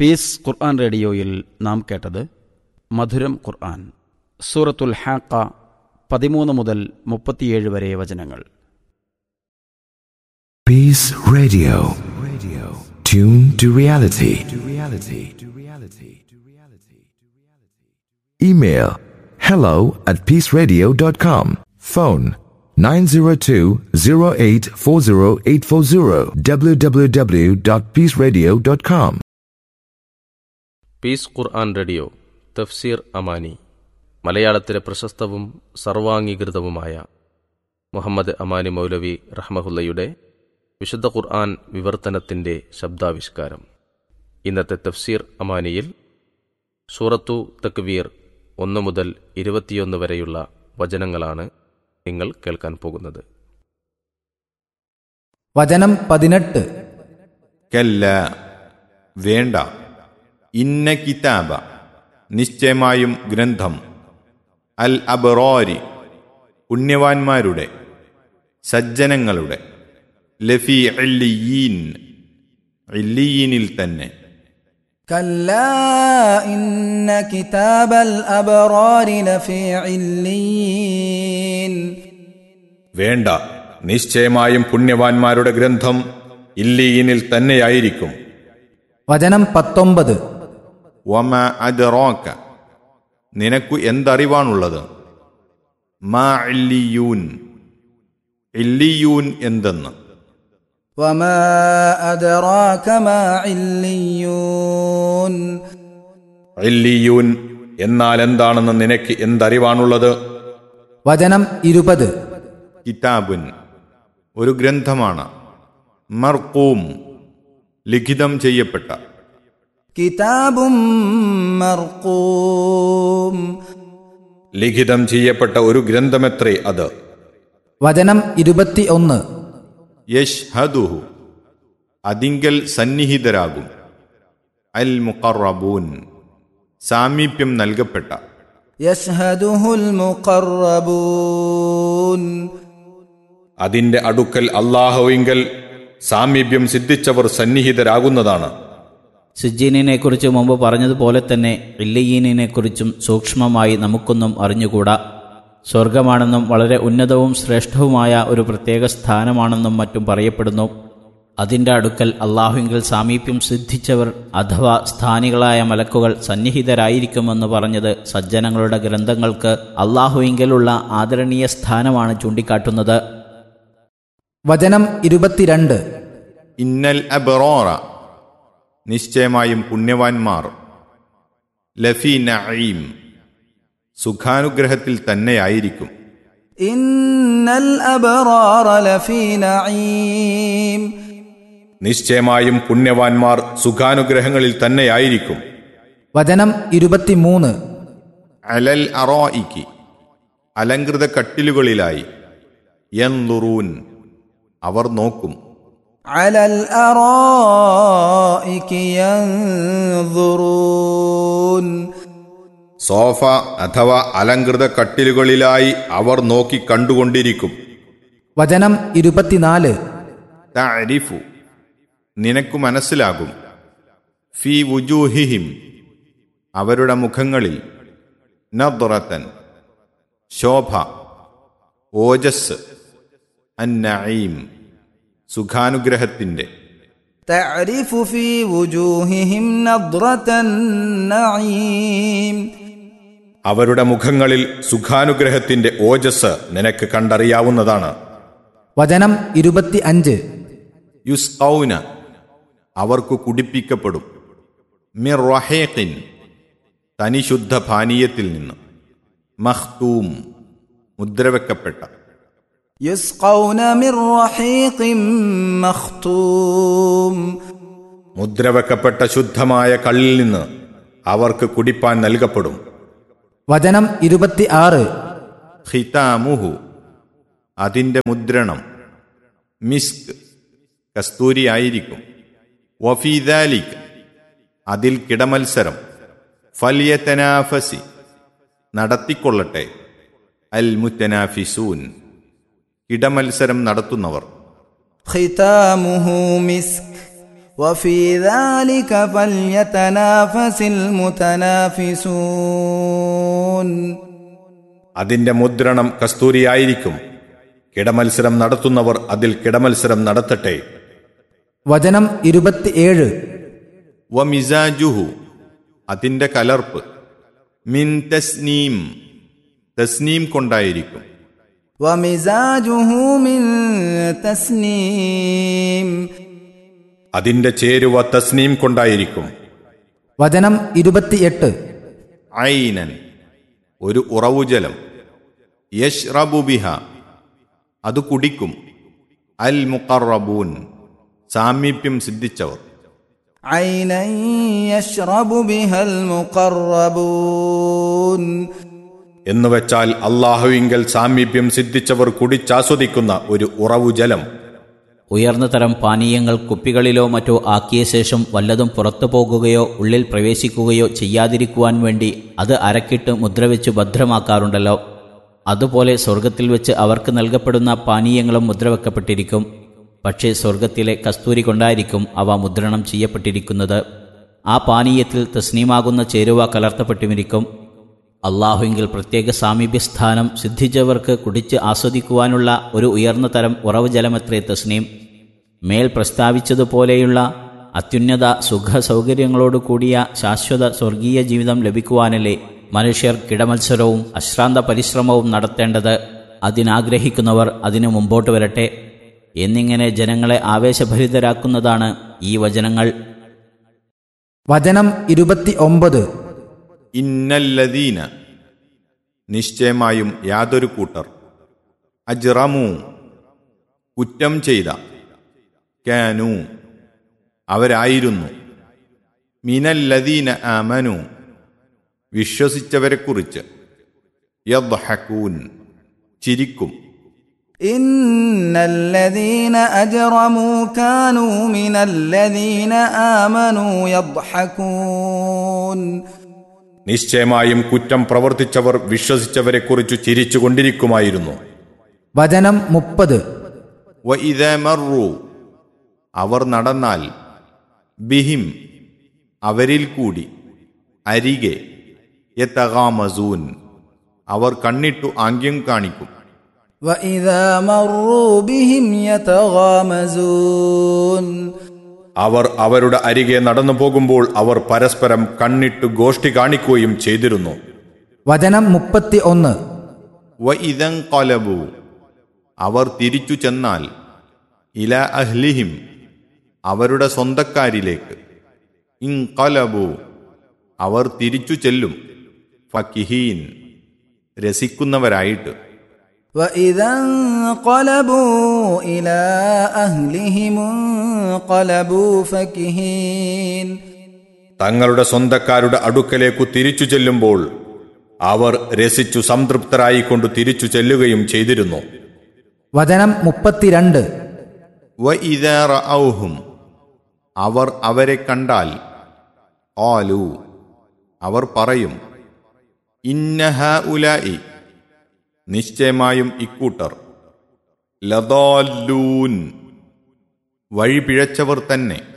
Piece ഖുർആൻ റേഡിയോയിൽ നാം കേട്ടത് മധുരം ഖുർആൻ സൂറത്തുൽ ഹാക്ക പതിമൂന്ന് മുതൽ മുപ്പത്തിയേഴ് വരെ വചനങ്ങൾ Peace Radio. Radio. Tune to reality. To reality. To reality. To reality. Email hello at peaceradio.com. Phone 902-0840840 www.peaceradio.com. Peace Quran radio തഫ്സീർ അമാനി മലയാളത്തിലെ പ്രശസ്തവും സർവാംഗീകൃതവുമായ മുഹമ്മദ് അമാനി മൗലവി റഹ്മഹുല്ലയുടെ വിശുദ്ധ ഖുർആൻ വിവർത്തനത്തിൻ്റെ ശബ്ദാവിഷ്കാരം ഇന്നത്തെ തഫ്സീർ അമാനിയിൽ സൂറത്തു തക്വീർ ഒന്ന് മുതൽ ഇരുപത്തിയൊന്ന് വരെയുള്ള വചനങ്ങളാണ് നിങ്ങൾ കേൾക്കാൻ പോകുന്നത് വചനം പതിനെട്ട് കല്ല വേണ്ട ഇന്ന കിതാബ നിശ്ചയമായും ഗ്രന്ഥം അൽ അബറോരി പുണ്യവാന്മാരുടെ സജ്ജനങ്ങളുടെ ലഫി ഇല്ലിയീൻ ഇല്ലിയീനിൽ തന്നെ كلا إن كتاب الأبرار لفي عليين വേണ്ട നിശ്ചയമായും പുണ്യവാന്മാരുടെ ഗ്രന്ഥം ഇല്ലിയീനിൽ തന്നെയായിരിക്കും വചനം പത്തൊമ്പത് വമ അദ്റോക്ക നിനക്കു എന്തറിവാണുള്ളത് മാ ഇല്ലിയൂൻ ഇല്ലിയൂൻ എന്തെന്ന് وما أدراك ما عليون ഇല്ലിയൂൻ എന്നാൽ എന്താണെന്ന് നിനക്ക് എന്തറിവാണുള്ളത് വചനം ഇരുപത് കിതാബുൻ ഒരു ഗ്രന്ഥമാണ് മർക്കൂം ലിഖിതം ചെയ്യപ്പെട്ട كتاب مرقوم ലിഖിതം ചെയ്യപ്പെട്ട ഒരു ഗ്രന്ഥമെത്രേ അത് വചനം ഇരുപത്തി ഒന്ന് യഷ്ഹദുഹു അതിങ്കൽ സന്നിഹിതരാകും അൽ മുഖറബൂൻ സാമീപ്യം നൽകപ്പെട്ട يشهده المقربون അതിന്റെ അടുക്കൽ അള്ളാഹുവിങ്കൽ സാമീപ്യം സിദ്ധിച്ചവർ സന്നിഹിതരാകുന്നതാണ് സിജീനിനെ കുറിച്ച് മുമ്പ് പറഞ്ഞതുപോലെ തന്നെ ഇല്ലയീനിനെ കുറിച്ചും സൂക്ഷ്മമായി നമുക്കൊന്നും അറിഞ്ഞുകൂടാ സ്വർഗമാണെന്നും വളരെ ഉന്നതവും ശ്രേഷ്ഠവുമായ ഒരു പ്രത്യേക സ്ഥാനമാണെന്നും മറ്റും പറയപ്പെടുന്നു അതിൻ്റെ അടുക്കൽ അള്ളാഹുവിങ്കിൽ സാമീപ്യം സിദ്ധിച്ചവർ അഥവാ സ്ഥാനികളായ മലക്കുകൾ സന്നിഹിതരായിരിക്കുമെന്ന് പറഞ്ഞത് സജ്ജനങ്ങളുടെ ഗ്രന്ഥങ്ങൾക്ക് അള്ളാഹുവിങ്കലുള്ള ആദരണീയ സ്ഥാനമാണ് ചൂണ്ടിക്കാട്ടുന്നത് വചനം ഇരുപത്തിരണ്ട് ഇന്നൽ അബറോറ നിശ്ചയമായും പുണ്യവാന്മാർ ലഫി നഈം സുഖാനുഗ്രഹത്തിൽ തന്നെയായിരിക്കും إن الأبرار لفي نعيم നിശ്ചയമായും പുണ്യവാന്മാർ സുഖാനുഗ്രഹങ്ങളിൽ തന്നെയായിരിക്കും വചനം ഇരുപത്തിമൂന്ന് അലൽ അറോയിക്ക് അലങ്കൃത കട്ടിലുകളിലായി യൻലുറൂൻ അവർ നോക്കും على الأرائك ينظرون സോഫ അഥവാ അലങ്കൃത കട്ടിലുകളിലായി അവർ നോക്കി കണ്ടുകൊണ്ടിരിക്കും വചനം ഇരുപത്തിനാല് തഅരിഫു നിനക്കു മനസ്സിലാകും ഫി വുജൂഹിഹിം അവരുടെ മുഖങ്ങളിൽ നദ്റത്തൻ ശോഭ ഓജസ് അന്നഈം സുഖാനുഗ്രഹത്തിൻ്റെ تعرف في وجوههم نضرة النعيم അവരുടെ മുഖങ്ങളിൽ സുഖാനുഗ്രഹത്തിന്റെ ഓജസ് നിനക്ക് കണ്ടറിയാവുന്നതാണ് വചനം ഇരുപത്തി അഞ്ച് യുസ്കൗന അവർക്കു കുടിപ്പിക്കപ്പെടും മിർ റഹേഖിൻ തനിശുദ്ധ പാനീയത്തിൽ നിന്ന് മഖ്തൂം മുദ്രവെക്കപ്പെട്ട يسقون من رحيق مختوم മുദ്രവെക്കപ്പെട്ട ശുദ്ധമായ കള്ളിൽ നിന്ന് അവർക്ക് കുടിപ്പാൻ നൽകപ്പെടും വചനം ഇരുപത്തി ആറ് ഖിതാമുഹു അതിൻ്റെ മുദ്രണം മിസ്ക് കസ്തൂരിയായിരിക്കും വഫീദാലിക് അതിൽ കിടമത്സരം ഫലിയത്തനാഫസി നടത്തിക്കൊള്ളട്ടെ അൽ മുത്തനാഫിസൂൻ കിടമത്സരം നടത്തുന്നവർ ختامه مسك وفي ذلك فليتنافس المتنافسون അതിന്റെ മുദ്രണം കസ്തൂരിയായിരിക്കും കിടമത്സരം നടത്തുന്നവർ അതിൽ കിടമത്സരം നടത്തട്ടെ വചനം ഇരുപത്തിയേഴ് വമിസാജുഹു അതിന്റെ കലർപ്പ് മിൻ തസ്നീം തസ്നീം കൊണ്ടായിരിക്കും ومزاجه من تسنيم അതിന്റെ ചേരുവ തസ്നീം കൊണ്ടായിരിക്കും വചനം ഇരുപത്തിയെട്ട് ഐനൻ ഒരു ഉറവുജലം യഷ്റബു ബിഹ അത് കുടിക്കും അൽ മുഖറബൂൻ സാമീപ്യം സിദ്ധിച്ചവർ عينا يشرب بها المقربون എന്നുവെച്ചാൽ അള്ളാഹുവിങ്കൽ സാമീപ്യം സിദ്ധിച്ചവർ കുടിച്ചാസ്വദിക്കുന്ന ഒരു ഉറവുജലം ഉയർന്ന തരം പാനീയങ്ങൾ കുപ്പികളിലോ മറ്റോ ആക്കിയ ശേഷം വല്ലതും പുറത്തു പോകുകയോ ഉള്ളിൽ പ്രവേശിക്കുകയോ ചെയ്യാതിരിക്കുവാൻ വേണ്ടി അത് അരക്കിട്ട് മുദ്രവെച്ച് ഭദ്രമാക്കാറുണ്ടല്ലോ അതുപോലെ സ്വർഗത്തിൽ വെച്ച് അവർക്ക് നൽകപ്പെടുന്ന പാനീയങ്ങളും മുദ്രവെക്കപ്പെട്ടിരിക്കും പക്ഷേ സ്വർഗത്തിലെ കസ്തൂരി കൊണ്ടായിരിക്കും അവ മുദ്രണം ചെയ്യപ്പെട്ടിരിക്കുന്നത് ആ പാനീയത്തിൽ തസ്നീമാകുന്ന ചേരുവ കലർത്തപ്പെട്ടുമിരിക്കും അള്ളാഹുവിങ്കിൽ പ്രത്യേക സാമീപ്യസ്ഥാനം സിദ്ധിച്ചവർക്ക് കുടിച്ച് ആസ്വദിക്കുവാനുള്ള ഒരു ഉയർന്ന തരം ഉറവ് ജലമത്രേ തസ്നീം മേൽ പ്രസ്താവിച്ചതുപോലെയുള്ള അത്യുന്നത സുഖ സൗകര്യങ്ങളോട് കൂടിയ ശാശ്വത സ്വർഗീയ ജീവിതം ലഭിക്കുവാനല്ലേ മനുഷ്യർ കിടമത്സരവും അശ്രാന്ത പരിശ്രമവും നടത്തേണ്ടത് അതിനാഗ്രഹിക്കുന്നവർ അതിനു മുമ്പോട്ട് വരട്ടെ എന്നിങ്ങനെ ജനങ്ങളെ ആവേശഭരിതരാക്കുന്നതാണ് ഈ വചനങ്ങൾ വചനം ഇരുപത്തി ഒമ്പത് ഇന്നല്ലദീന നിശ്ചയമായും യാതൊരു കൂട്ടർ അജ്റമു കുറ്റം ചെയ്ത കാനു അവരായിരുന്നു മിനല്ലദീന ആമനു വിശ്വസിച്ചവരെക്കുറിച്ച് യദ്ഹക്കൂൻ ചിരിക്കും إن الذين أجرموا كانوا من الذين آمنوا يضحكون നിശ്ചയമായും കുറ്റം പ്രവർത്തിച്ചവർ വിശ്വസിച്ചവരെക്കുറിച്ച് ചിരിച്ചുകൊണ്ടിരിക്കുമായിരുന്നു വചനം മുപ്പത് വഇദ മറു അവർ നടന്നാൽ ബിഹിം അവരിൽ കൂടി അരികെ യതഗാമസൂൻ അവർ കണ്ണിട്ടു ആംഗ്യം കാണിക്കും وإذا مروا بهم يتغامزون അവർ അവരുടെ അരികെ നടന്നു പോകുമ്പോൾ അവർ പരസ്പരം കണ്ണിട്ടു ഗോഷ്ഠി കാണിക്കുകയും ചെയ്തിരുന്നു വചനം മുപ്പത്തി ഒന്ന് വഇദം കൊലബു അവർ തിരിച്ചു ചെന്നാൽ ഇല അഹ്ലിഹിം അവരുടെ സ്വന്തക്കാരിലേക്ക് ഇൻകലബു അവർ തിരിച്ചു ചെല്ലും ഫക്കിഹീൻ രസിക്കുന്നവരായിട്ട് وإذا انقلبوا إلى أهلهم انقلبوا فكهين തങ്ങളുടെ സ്വന്തക്കാരുടെ അടുക്കലേക്കു തിരിച്ചു ചെല്ലുമ്പോൾ അവർ രസിച്ചു സംതൃപ്തരായിക്കൊണ്ട് തിരിച്ചു ചെല്ലുകയും ചെയ്തിരുന്നു വചനം മുപ്പത്തിരണ്ട് വഇദ റഔഹും അവർ അവരെ കണ്ടാൽ ആലു അവർ പറയും ഇന്നഹ ഉലായി നിശ്ചയമായും ഇക്കൂട്ടർ ലദാല്ലൂൻ വഴി പിഴച്ചവർ തന്നെ